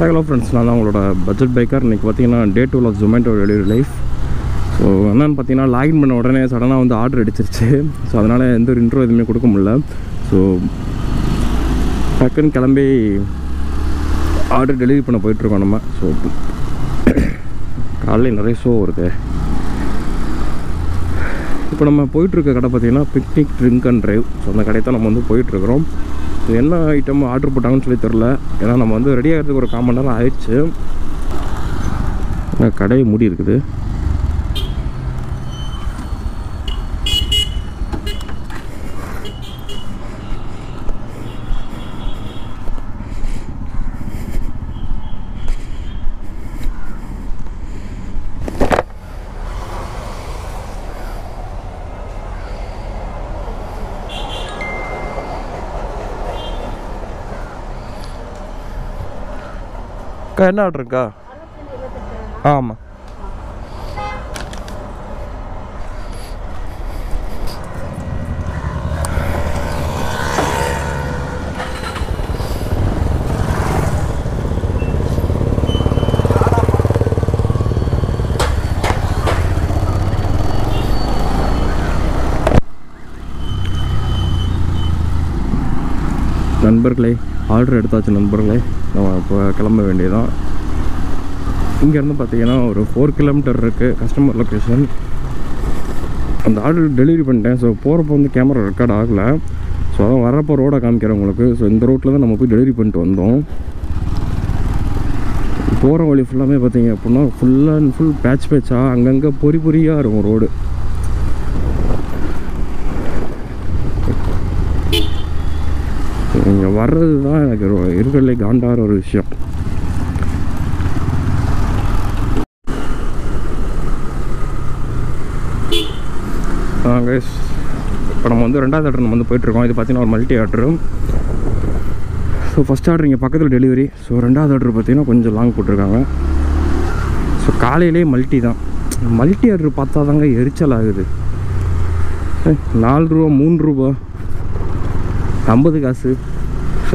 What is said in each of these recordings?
Hello friends நான் தான் உங்களோட பட்ஜெட் பைக்கர் இன்றைக்கி பார்த்தீங்கன்னா day two of Zomato delivery life so என்னென்னு பார்த்தீங்கன்னா லாகின் பண்ண உடனே சடனாக வந்து ஆர்டர் அடிச்சிருச்சு ஸோ அதனால் எந்த ஒரு இன்ட்ரோ எதுவுமே கொடுக்க முடியல ஸோ டக்குன்னு கிளம்பி ஆர்டர் டெலிவரி பண்ண போயிட்டுருக்கோம் நம்ம ஸோ காலையில் நிறைய ஷோ வருது இப்போ நம்ம போயிட்டுருக்க கடை பார்த்தீங்கன்னா picnic drink and drive so அந்த கடை தான் நம்ம வந்து போயிட்டுருக்குறோம் ஸோ என்ன ஐட்டம் ஆர்டர் போட்டாங்கன்னு சொல்லி தெரில ஏன்னா நம்ம வந்து ரெடி ஆகிறதுக்கு ஒரு கால் மணி நேரம் ஆயிடுச்சு ஆனா கடை மூடி இருக்குது அக்கா என்ன ஆர்டருக்கா ஆமாம் நண்பர்களே ஆர்டர் எடுத்தாச்சு நண்பர்களே நம்ம இப்போ கிளம்ப வேண்டியதான் இங்கேருந்து பார்த்தீங்கன்னா ஒரு ஃபோர் கிலோமீட்டர் இருக்குது கஸ்டமர் லொக்கேஷன் அந்த ஆர்டர் டெலிவரி பண்ணிட்டேன் ஸோ போகிறப்போ வந்து கேமரா ரெக்கார்ட் ஆகலை ஸோ அதான் வரப்போ ரோடை காமிக்கிறேன் உங்களுக்கு ஸோ இந்த ரோட்டில் தான் நம்ம போய் டெலிவரி பண்ணிட்டு வந்தோம் போகிற வழி ஃபுல்லாமே பார்த்தீங்க அப்படின்னா ஃபுல் அண்ட் ஃபுல் பேட்ச் பேட்சாக அங்கங்கே பொறி பொறியாக இருக்கும் ரோடு இங்கே வர்றது தான் எனக்கு ரொ- இருக்கிறதுலே காண்டார ஒரு விஷயம் கைஸ் இப்போ நம்ம வந்து ரெண்டாவது ஆர்டர் நம்ம வந்து போயிட்டுருக்கோம் இது பார்த்தீங்கன்னா ஒரு multi order so first order இங்கே பக்கத்தில் டெலிவரி ஸோ ரெண்டாவது ஆர்டர் பார்த்தீங்கன்னா கொஞ்சம் லாங் போட்டிருக்காங்க ஸோ காலையிலே மல்டி தான் மல்டி ஆர்டர் பார்த்தா தாங்க எரிச்சல் ஆகுது ஏய், நாலு ரூபா மூணு ரூபா ஐம்பது காசு ச்சே.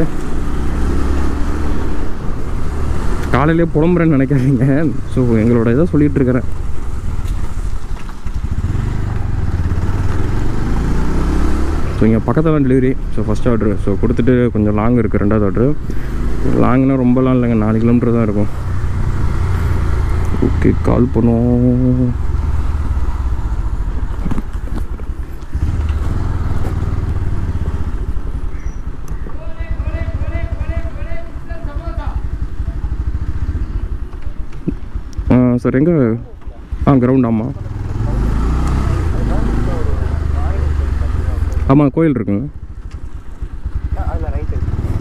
காலையிலே புலம்புறேன்னு நினைக்காதீங்க ஸோ எங்களோட இதை சொல்லிட்டு இருக்கிறேன் ஸோ இங்கே பக்கத்தில் தான் delivery so first order so கொடுத்துட்டு கொஞ்சம் லாங் இருக்குது ரெண்டாவது ஆர்டர் லாங்னா ரொம்பலாம் இல்லைங்க நாலு கிலோமீட்டர் தான் இருக்கும் ஓகே கால் பண்ணுவோம் ஆ சார் எங்கே ஆ கிரவுண்ட் ஆமாம் ஆமாம் கோயில் இருக்குங்க அதில் ரைட்டு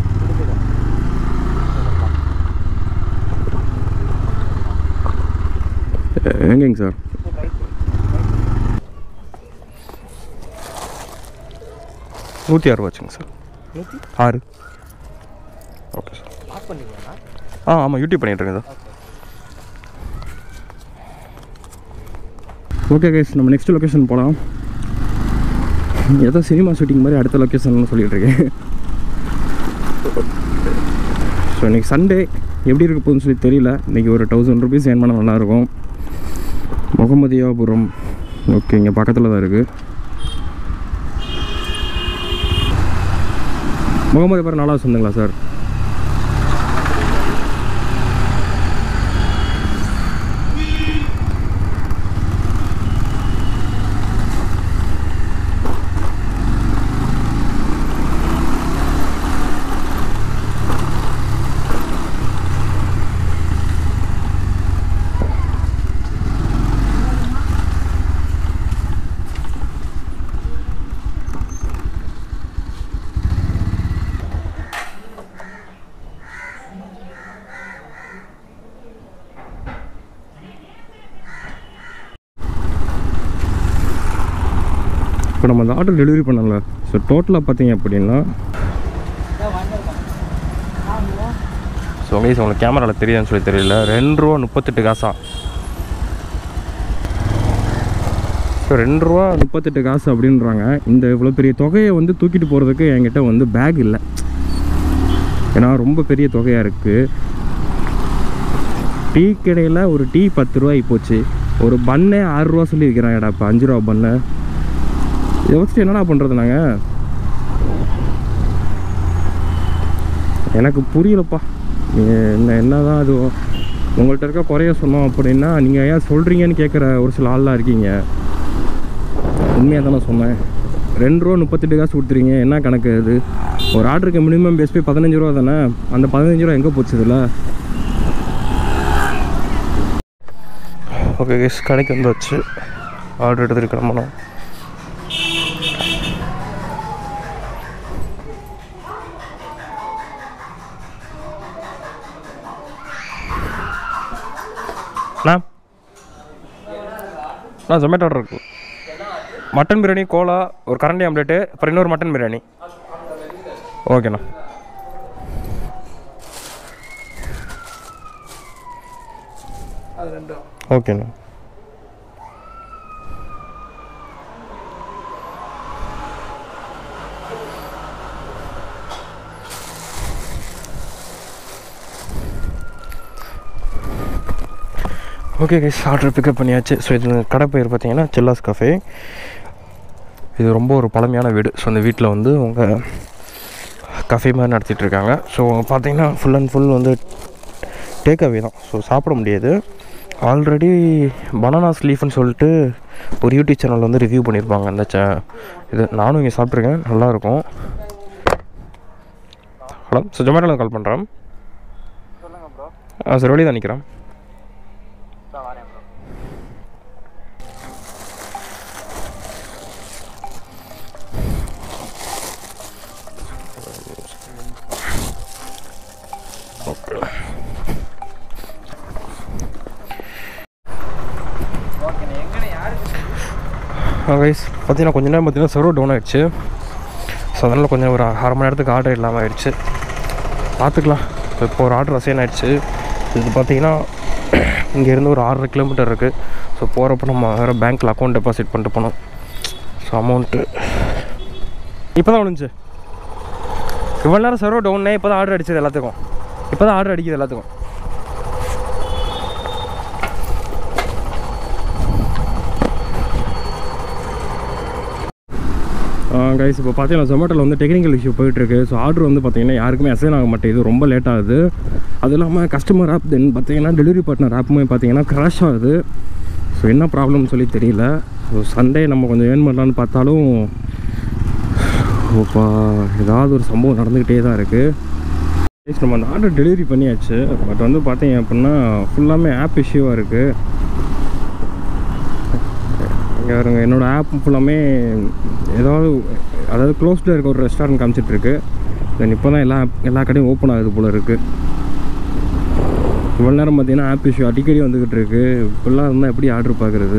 எ- எங்கேங்க சார் நூற்றி ஆறு வச்சுங்க சார் நூற்றி ஆறு ஓகே சார் ஆஃப் பண்ணிங்களா ஆ ஆமாம் யூடியூப் பண்ணிகிட்ருக்கேன் சார் ஓகே கைஸ் நம்ம நெக்ஸ்ட் லொக்கேஷன் போகலாம் ஏதோ சினிமா ஷூட்டிங் மாதிரி அடுத்த லொக்கேஷன் சொல்லிட்டு இருக்கேன் ஸோ இன்றைக்கி சண்டே எப்படி இருக்க போகுதுன்னு சொல்லி தெரியல இன்றைக்கி ஒரு தௌசண்ட் ருபீஸ் ஏன் பண்ணால் நல்லாயிருக்கும் முகமதியாபுரம் ஓகே இங்கே பக்கத்தில் தான் இருக்குது முகமதியாபுரம் நாலாவது சொந்தங்களா சார் இப்போ நம்ம அந்த ஆர்டர் டெலிவரி பண்ணல ஸோ டோட்டலாக பார்த்தீங்க அப்படின்னா ஸோ கைஸ் உங்களுக்கு கேமராவில் தெரியுதுன்னு சொல்லி தெரியல ரெண்டு ரூபா முப்பத்தெட்டு காசா ஸோ ரெண்டு ரூபா முப்பத்தெட்டு காசு அப்படின்றாங்க இந்த இவ்வளோ பெரிய தொகையை வந்து தூக்கிட்டு போகிறதுக்கு என்கிட்ட வந்து பேக் இல்லை ஏன்னா ரொம்ப பெரிய தொகையாக இருக்குது டீ கடையில் ஒரு டீ பத்து ரூபாய் போச்சு ஒரு பன்னே ஆறு ரூபா சொல்லி விற்கிறாங்கடா இப்போ அஞ்சு ரூபா பண்ணு இதை வச்சுட்டு என்னடா பண்ணுறது நாங்கள் எனக்கு புரியலப்பா என்ன என்ன தான் அது உங்கள்கிட்ட இருக்க குறைய சொன்னோம் அப்படின்னா நீங்கள் ஏன் சொல்கிறீங்கன்னு கேட்குற ஒரு சில ஆள்லாம் இருக்கீங்க உண்மையாக தான் நான் சொன்னேன் ரெண்டு ரூபா முப்பத்தெட்டு காசு கொடுத்துறீங்க என்ன கணக்கு அது ஒரு ஆர்டருக்கு மினிமம் பேஸ் போய் பதினஞ்சு ரூபா தானே அந்த பதினஞ்சு ரூபா எங்கே போச்சு இதில் ஓகே கேஸ் கடைக்கு வந்தாச்சு ஆர்டர் எடுத்துகிட்டு கிளம்பணும் அண்ணா நான் ஜொமேட்டோ ஆர்டர் இருக்கு மட்டன் பிரியாணி கோலா ஒரு கரண்டி ஆம்லேட்டு அப்புறம் இன்னொரு மட்டன் பிரியாணி ஓகேண்ணா அது ரெண்டும் ஓகேண்ணா ஓகே கைஸ் ஆர்டர் பிக்கப் பண்ணியாச்சு ஸோ இது கடை பேர் பார்த்தீங்கன்னா செல்லாஸ் கஃபே இது ரொம்ப ஒரு பழமையான வீடு ஸோ அந்த வீட்டில் வந்து உங்கள் கஃபே மாதிரி நடத்திட்டு இருக்காங்க ஸோ பார்த்தீங்கன்னா ஃபுல் அண்ட் ஃபுல் வந்து டேக் அவே தான் ஸோ சாப்பிட முடியாது ஆல்ரெடி பனானா ஸ்லீஃப்னு சொல்லிட்டு ஒரு யூடியூப் சேனல் வந்து ரிவ்யூ பண்ணியிருப்பாங்க அந்த சே இது நானும் இங்கே சாப்பிட்ருக்கேன் நல்லாயிருக்கும் ஹலோ ஸோ ஜொமேட்டோவில் கால் பண்ணுறேன் சொல்லுங்க ப்ரோ ஆ சார் வெளியே தான் நிற்கிறேன் தான் வரேன் ப்ரோ ஓகே எங்கண்ணே யாருக்கு கைஸ் பார்த்தீங்கன்னா கொஞ்ச நேரம் பார்த்தீங்கன்னா சர்வர் டவுன் ஆயிடுச்சு ஸோ அதனால் கொஞ்சம் ஒரு அரை மணி நேரத்துக்கு ஆர்டர் இல்லாமல் ஆயிடுச்சு பார்த்துக்கலாம் இப்போ ஒரு ஆர்டர் அசைன் ஆயிடுச்சு இது பார்த்தீங்கன்னா இங்கேருந்து ஒரு ஆறரை கிலோமீட்டர் இருக்குது ஸோ போகிறப்ப நம்ம வேறு பேங்க்கில் அக்கௌண்ட் டெபாசிட் பண்ணிட்டு போனோம் ஸோ அமௌண்ட்டு இப்போ தான் விழுந்துச்சு இவ்வளோ நேரம் சர்வர் டவுன்னே இப்போ தான் ஆர்டர் அடிச்சது எல்லாத்துக்கும் இப்போ தான் ஆர்டர் அடிக்குது எல்லாத்துக்கும் கைஸ் இப்போ பார்த்தீங்கன்னா ஜொமேட்டோவில் வந்து டெக்னிக்கல் இஷ்யூ போயிட்டுருக்கு ஸோ ஆர்டர் வந்து பார்த்தீங்கன்னா யாருக்குமே அசைன் ஆக மாட்டேங்குது ரொம்ப லேட் ஆகுது அது இல்லாமல் கஸ்டமர் ஆப் தென் பார்த்தீங்கன்னா டெலிவரி பார்ட்னர் ஆப்புமே பார்த்தீங்கன்னா க்ராஷ் ஆகுது ஸோ என்ன ப்ராப்ளம்னு சொல்லி தெரியல ஸோ சண்டே நம்ம கொஞ்சம் ஏர்ன் பண்ணலான்னு பார்த்தாலும் ஓப்பா ஏதாவது ஒரு சம்பவம் நடந்துக்கிட்டே தான் இருக்குது நம்ம அந்த ஆர்டர் டெலிவரி பண்ணியாச்சு பட் வந்து பார்த்தீங்க அப்படின்னா ஃபுல்லாமே ஆப் இஷ்யூவாக இருக்குது இங்கே பாருங்க என்னோடய ஆப் ஃபுல்லாமே ஏதாவது அதாவது க்ளோஸ்டில் இருக்க ஒரு ரெஸ்டாரண்ட் காமிச்சிட்ருக்கு தென் இப்போ தான் எல்லா எல்லா கடையும் ஓப்பன் ஆகுது போல் இருக்குது இவ்வளோ நேரம் பார்த்தீங்கன்னா ஆப் இஷ்யூ அடிக்கடி வந்துக்கிட்டு இருக்கு இப்படிலாம் இருந்தால் எப்படி ஆர்டர் பார்க்குறது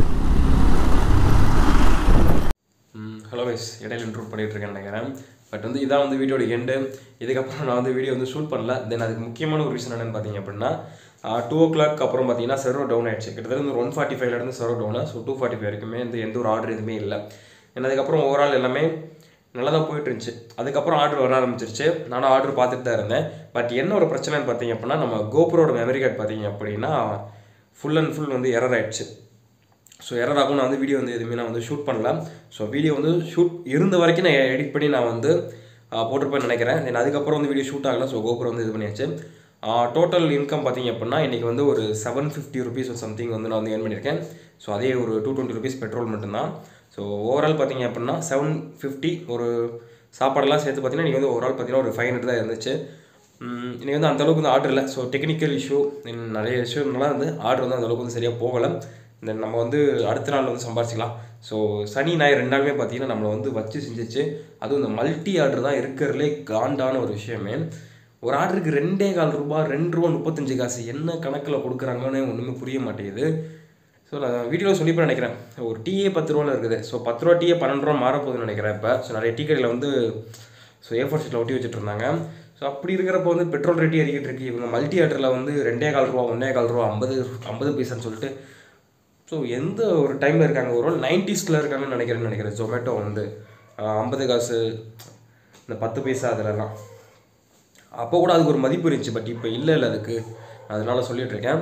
ஹலோ கைஸ் இடையில இன்ட்ரூவ் பண்ணிட்டு இருக்கேன் நினைக்கிறேன் பட் வந்து இதான் வந்து வீடியோட எண்டு இதுக்கப்புறம் நான் வந்து வீடியோ வந்து ஷூட் பண்ணல தென் அதுக்கு முக்கியமான ஒரு ரீசன் என்னன்னு பார்த்தீங்க அப்படின்னா டூ ஓ கிளாக் அப்புறம் பார்த்தீங்கன்னா சர்வர் டவுன் ஆயிடுச்சு கிட்டத்தட்ட ஒரு ஒன் ஃபார்ட்டி ஃபைவ்லேருந்து server down so two forty five வரைக்குமே இந்த எந்த ஒரு ஆர்டர் எதுவுமே இல்லை ஏன்னா அதுக்கப்புறம் ஓவரால் எல்லாமே நல்லா தான் போயிட்டு இருந்துச்சு அதுக்கப்புறம் ஆர்டர் வர ஆரம்பிச்சிருச்சு நானும் ஆர்டர் பார்த்துட்டு தான் இருந்தேன் பட் என்ன ஒரு பிரச்சனைன்னு பார்த்தீங்க அப்படின்னா நம்ம கோப்ரோட மெமரி கார்டு பார்த்தீங்க அப்படின்னா ஃபுல் அண்ட் ஃபுல் வந்து எரர் ஆயிடுச்சு ஸோ எரர் ஆகும் நான் வந்து வீடியோ வந்து எதுவுமே நான் வந்து ஷூட் பண்ணல ஸோ வீடியோ வந்து ஷூட் இருந்த வரைக்கும் நான் எடிட் பண்ணி நான் வந்து ஆஹ், போட்டிருப்பேன்னு நினைக்கிறேன் தென் அதுக்கப்புறம் வந்து வீடியோ ஷூட் ஆகல ஸோ கோபுரம் வந்து இது பண்ணியாச்சு டோட்டல் இன்கம் பார்த்தீங்க அப்படின்னா இன்றைக்கி வந்து ஒரு செவன் ஃபிஃப்டி ருபீஸ் சம்திங் வந்து நான் வந்து ஏர்ன் பண்ணியிருக்கேன் ஸோ அதே ஒரு டூ டுவெண்ட்டி ருபீஸ் பெட்ரோல் மட்டும்தான் ஸோ ஓவரால் பார்த்தீங்க அப்படின்னா செவன் ஃபிஃப்டி ஒரு சாப்பாடெல்லாம் சேர்த்து பார்த்தீங்கன்னா இன்றைக்கி வந்து ஓவரால் பார்த்தீங்கன்னா ஒரு ஃபைவ் ஹண்ட்ரட் தான் இருந்துச்சு ம், இன்னைக்கு வந்து அந்தளவுக்கு வந்து ஆர்டர் இல்லை ஸோ டெக்னிக்கல் இஷ்யூ நிறைய இஷ்யூனால வந்து ஆர்டர் வந்து அந்தளவுக்கு வந்து சரியாக போகலை தென் நம்ம வந்து அடுத்த நாள் வந்து சம்பாரிச்சிக்கலாம் ஸோ சனி ஞாயிறு ரெண்டு நாளுமே பார்த்தீங்கன்னா நம்மளை வந்து வச்சு செஞ்சிச்சு அதுவும் இந்த மல்டி ஆர்டர் தான் இருக்கிறதுலே காண்டான ஒரு விஷயமே ஒரு ஆர்டருக்கு ரெண்டே கால் ரூபாய் ரெண்டு ரூபா முப்பத்தஞ்சு காசு என்ன கணக்கில் கொடுக்குறாங்கன்னு ஒன்றுமே புரிய மாட்டேங்குது ஸோ நான் வீடியோவில் சொல்லிப்பேன் நினைக்கிறேன் ஒரு டீயே பத்து ரூபாவில் இருக்குது ஸோ பத்து ரூபா டீயே பன்னெண்டு ரூபா மாறப்போகுதுன்னு நினைக்கிறேன் இப்போ ஸோ நிறைய டீ கடையில் வந்து ஸோ ஏ ஃபோர் ஷீட்டில் ஒட்டி வச்சுட்டு இருந்தாங்க ஸோ அப்படி இருக்கிறப்ப வந்து பெட்ரோல் ரேட்டு ஏறிக்கிட்டு இருக்கு இவங்க மல்டி ஆர்டரில் வந்து ரெண்டே கால் ரூபா ஒன்றே கால் ரூபா ஐம்பது ஐம்பது பைசான்னு சொல்லிட்டு ஸோ எந்த ஒரு டைமில் இருக்காங்க ஒரு நைன்டிஸில் இருக்காங்கன்னு நினைக்கிறேன்னு நினைக்கிறேன் ஜொமேட்டோ வந்து ஐம்பது காசு இந்த பத்து பைசா அதிலலாம் அப்போ கூட அதுக்கு ஒரு மதிப்பு இருந்துச்சு பட் இப்போ இல்லை இல்லை அதுக்கு அதனால சொல்லிட்டு இருக்கேன்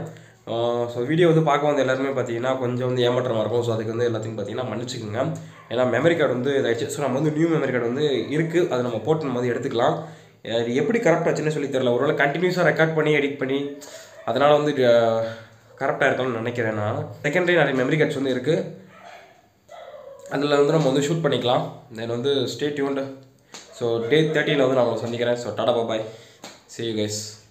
ஸோ வீடியோ வந்து பார்க்க வந்து எல்லாருமே பார்த்தீங்கன்னா கொஞ்சம் வந்து ஏமாற்றமாக இருக்கும் ஸோ அதுக்கு வந்து எல்லாத்தையும் பார்த்தீங்கன்னா மன்னிச்சுக்கோங்க ஏன்னா மெமரி கார்டு வந்து இதாகிடுச்சு ஸோ நம்ம வந்து நியூ மெமரி கார்டு வந்து இருக்குது அதை நம்ம போட்டு நம்ம வந்து எடுத்துக்கலாம் அது எப்படி கரெக்ட் ஆச்சுன்னு சொல்லி தெரியல ஒருவேளை கண்டினியூஸாக ரெக்கார்ட் பண்ணி எடிட் பண்ணி அதனால் வந்து கரெக்டாக இருக்கணும்னு நினைக்கிறேன் நான் செகண்டரி நிறைய மெமரி கார்ட்ஸ் வந்து இருக்குது அதில் வந்து நம்ம வந்து ஷூட் பண்ணிக்கலாம் தென் வந்து ஸ்டே டியூன்டு ஸோ டே தேர்ட்டியில் வந்து நான் உங்களை சந்திக்கிறேன் so tata bye see you guys